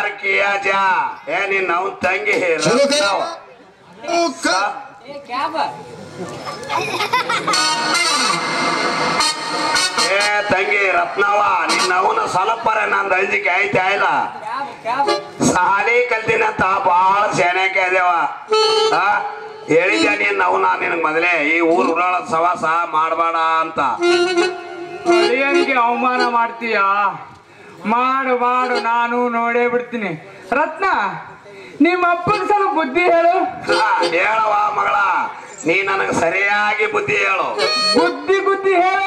ಕಿಯಾ ಜಾ ಏ ನಿನ್ನ ನಾವು ತಂಗಿ ಚಲೋ ಕೈ. ರತ್ನವ್ವ. ಓ, ಕ- ಏ ಕ್ಯಾಬ್ ಏ ತಂಗಿ ರತ್ನವ್ವ ನಿನ್ನ ಅವನ ಸ್ವಲ್ಪರ ನಂದು ಅಂಜಿಕೆ ಐತೆ ಆಯ್ಲ ಕ್ಯಾಬ್ ಕ್ಯಾಬ್ ಸಾಲಿ ಕಲ್ತೀನಿ ಅಂತ ಬಾಳ ಶಾನ್ಯಾಕೆ ಅದೇವ ಆ ಹೇಳಿದ್ದೆ ನೀನ್ ಅವನ ನಿನಗ್ ಮೊದಲೇ ಈ ಊರ್ ಉರಾಳ ಸವಾಸ ಮಾಡಬೇಡ ಅಂತ ಅಳಿಯನಿಗೆ ಅವಮಾನ ಮಾಡ್ತೀಯ ಮಾಡು ಮಾಡು ನಾನು ನೋಡೇ ಬಿಡ್ತೀನಿ ರತ್ನ ನಿಮ್ಮ ಅಪ್ಪನ ಸ್ವಲ್ಪ ಬುದ್ಧಿ ಹೇಳು ಹಾ, ಹೇಳವ್ವ ಮಗಳ ನೀ ನನಗೆ ಸರಿಯಾಗಿ ಬುದ್ಧಿ ಹೇಳು ಬುದ್ಧಿ ಬುದ್ಧಿ ಹೇಳು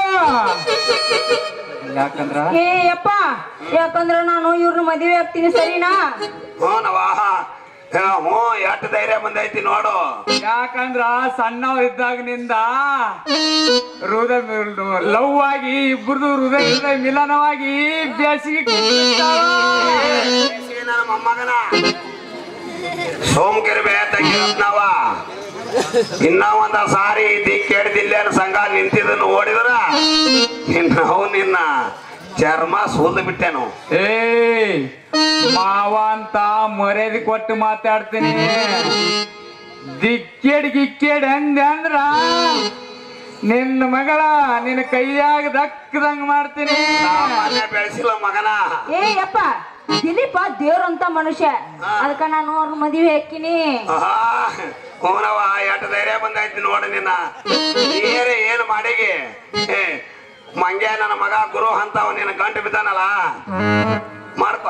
ಯಾಕಂದ್ರ ಏ ಯಪ್ಪ ಯಾಕಂದ್ರ ನಾನು ಇವ್ರನ್ನ ಮದುವೆ ಆಗ್ತೀನಿ ಸರಿನಾ ಹ್ಞೂನವ್ವ ಹ್ಞೂ ಎಷ್ಟು ಧೈರ್ಯ ಬಂದೈತಿ ನೋಡು ಯಾಕಂದ್ರ ಸಣ್ಣವ್ ಇದ್ದಾಗಿನಿಂದ ಹೃದಯ ಲವ್ ಆಗಿ ಇಬ್ಬರದು ಹೃದಯ ಹೃದಯ ಮಿಲನವಾಗಿ ಬೇಸಿಗೆ ಕುಂತಿರ್ತಾವ. ಏ ನನ್ನ ಮೊಮ್ಮಗನ ಸೋಮಕಿರ್ಬೆ ತಂಗಿ ರತ್ನವ್ವ ಇನ್ನ ಒಂದ ಸಾರಿ ದಿಕ್ಕೆಡ್ದಿಲ್ಲೇನ ಸಂಘ ನಿಂತಿದ್ದನ್ನು ಓಡಿದ್ರ ನಿನ್ನ ಅವು ನಿನ್ನ ಚರ್ಮ ಸುಲ್ದು ಬಿಟ್ಟೆನು ಏ ಮಾವ ಅಂತ ಮರ್ಯಾದೆ ಕೊಟ್ಟು ಮಾತಾಡ್ತೀನಿ ದಿಕ್ಕೇಡ್ ಗಿಕ್ಕೇಡ್ ಅಂದೆ ಅಂದ್ರ ನಿನ್ನ ಮಗಳ ನಿನ್ನ ಕೈಯಾಗ ದಕ್ಕದಂಗ ಮಾಡ್ತೀನಿ ಸಾಮಾನ್ಯ ಬೆಳೆಸಿಲ್ಲ ಮಗನ ಏ ಯಪ್ಪ ದಿಲೀಪ ದೇವ್ರಂತ ಮನುಷ್ಯ ಅದಕ್ಕ ನಾನು ಅವ್ರ ಮದುವೆ ಹಾಕಿನಿ ಕೋನವ ಎಷ್ಟು ಧೈರ್ಯ ಬಂದೈತಿ ನೋಡಿ ನಿನ್ನ ನೀರೇ ಏನು ಮಾಡಿಗಿ ಏ ಮಂಗ್ಯ ನನ್ನ ಮಗ ಗುರು ಅಂತವ ನಿನ್ನ ಗಂಟು ಬಿದ್ದಾನಲ್ಲ ಮಾಡ್ಕೊ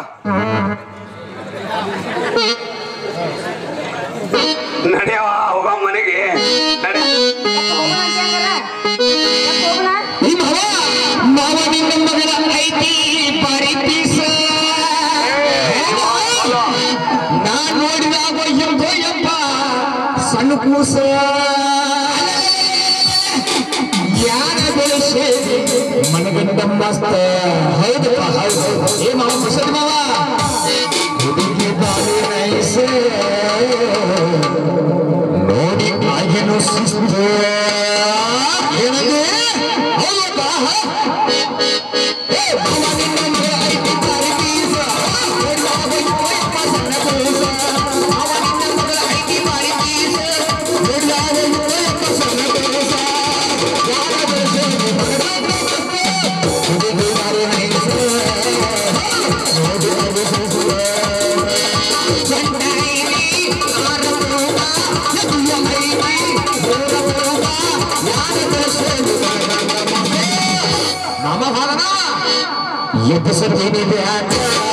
ನಡೆಯವ ಹೋಗ ಮನೆಗೆ ನಡೆ ಹೋಗೋಣ ಅಂತ ಹಂಗಾರ? ಯಪ್ಪ ಹೋಗೋಣ? ಈ ಮಾವ, ಮಾವ ನಿನ್ನ ಮಗಳ ಐತಿ ಬಾರಿ ಪೀಸ. ನಾ ನೋಡಿದಾಗ ಎಂದೋ ಯಪ್ಪ ಸಣ್ಣ ಕೂಸ ಯಾರ ಬೆಳೆಸಿ ಮನಗಂಡ ಮಸ್ತ ಹೌದಪ್ಪ ಹೌದು ಏ ಮಾವ ಕುಶಲ ಮಾವ ಹುಡುಗಿ ಬಾಳಿ ನೈಸ ನೋಡಿ ಆಗಿನ ಶಿಸ್ತು ಏನದು ಹೌದಪ್ಪ ಏ ಮಾವ ನಿನ್ನ ಮಗಳ ಐತಿ ಬಾರಿ ಪೀಸ. ನೋಡುವಾಗ ಎಂದೋ ಯಪ್ಪ ಸಣ್ಣ ಕೂಸ. ಮಾವ ನಿನ್ನ ಮಗಳ ಐತಿ ಬಾರಿ ಪೀಸ. ನೋಡುವಾಗ ಎಂದೋ ಯಪ್ಪ ಸಣ್ಣ ಕೂಸ. ಯಾರ ಬೆಳೆಸಿ ಮನಗಂಡ ಮಸ್ತ ಹುಡುಗಿ ಬಾಳಿ ನೈಸ ನೋಡಿ ಆಗಿನ ಶಿಸ್ತು ಮಾಮ ಭಾಗನ ಎಬ್ಬಿಸುತ್ತೀನಿ ಬ್ಯಾಟ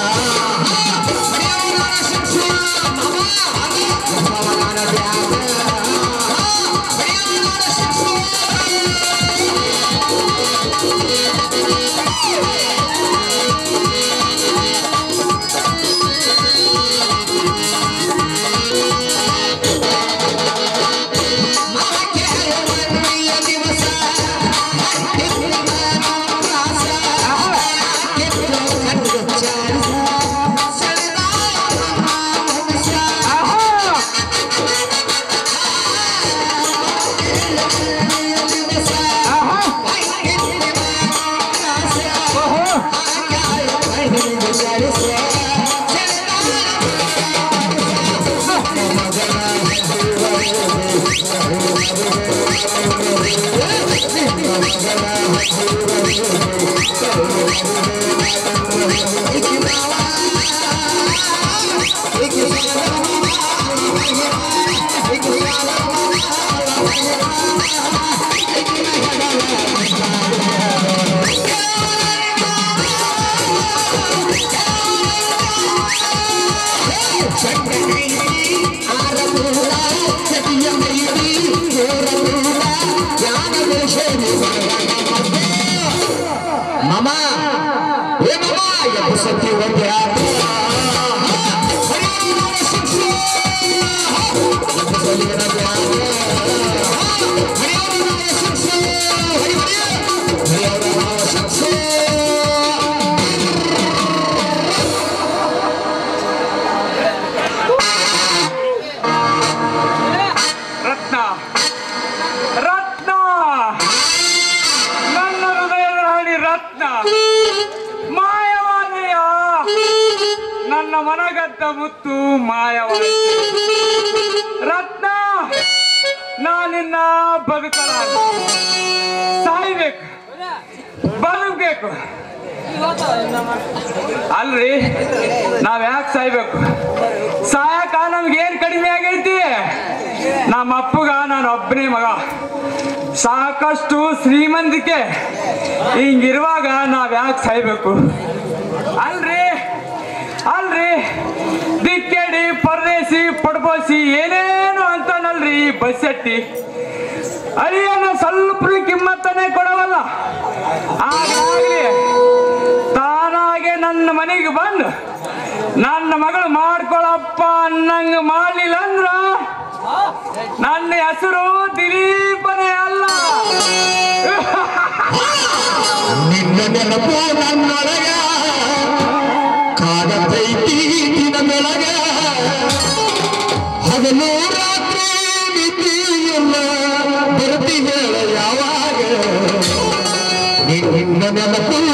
ಮಾಮ ಏ ಮಾಮ ಎಬ್ಬಿಸುತ್ತಿ ಒಂದು ಜಗತ್ತ ಮುತ್ತು ಮಾಯವಾಯಿತು ರತ್ನ ನಾನಿನ್ನ ಬದುಕಲ ಸಾಯ್ಬೇಕು ಬದುಕ್ಬೇಕು ಅಲ್ರಿ ನಾವ್ ಯಾಕೆ ಸಾಯ್ಬೇಕು ಸಾಯಕ ನಮ್ಗೆ ಏನ್ ಕಡಿಮೆ ಆಗೈತಿ ನಮ್ಮ ಅಪ್ಪಗ ನಾನು ಒಬ್ಬನೇ ಮಗ ಸಾಕಷ್ಟು ಶ್ರೀಮಂತಿಕೆ ಹಿಂಗಿರುವಾಗ ನಾವ್ ಯಾಕೆ ಸಾಯ್ಬೇಕು ಅಲ್ರಿ ಅಲ್ರಿ ದಿಕ್ಕೇಡಿ ಪರದೇಸಿ ಪಡ್ಬೋಸಿ ಏನೇನು ಅಂತಾನಲ್ರಿ ಈ ಬಸ್ಸಟ್ಟಿ ಅಳಿಯನ ಸ್ವಲ್ಪ ಕಿಮ್ಮತ್ತನೇ ಕೊಡವಲ್ಲ ಹಾಗಾಗಿ ತಾನಾಗೆ ನನ್ನ ಮನೆಗೆ ಬಂದು ನನ್ನ ಮಗಳು ಮಾಡ್ಕೊಳಪ್ಪ ಅನ್ನಂಗ ಮಾಡ್ಲಿಲ್ಲ ಅಂದ್ರ ನನ್ನ ಹೆಸರು ದಿಲೀಪನೇ ಅಲ್ಲ ನಿನ್ನ ನೆನಪು ನನ್ನೊಳಗ ಕಾಡತೈತಿ ದಿನ ಬೆಳಗ ಹಗಲು ರಾತ್ರಿ ನಿದ್ದಿಯಲ್ಲ ಬರ್ತಿ ಹೇಳ ಯಾವಾಗ ನಿನ್ನ ನೆನಪು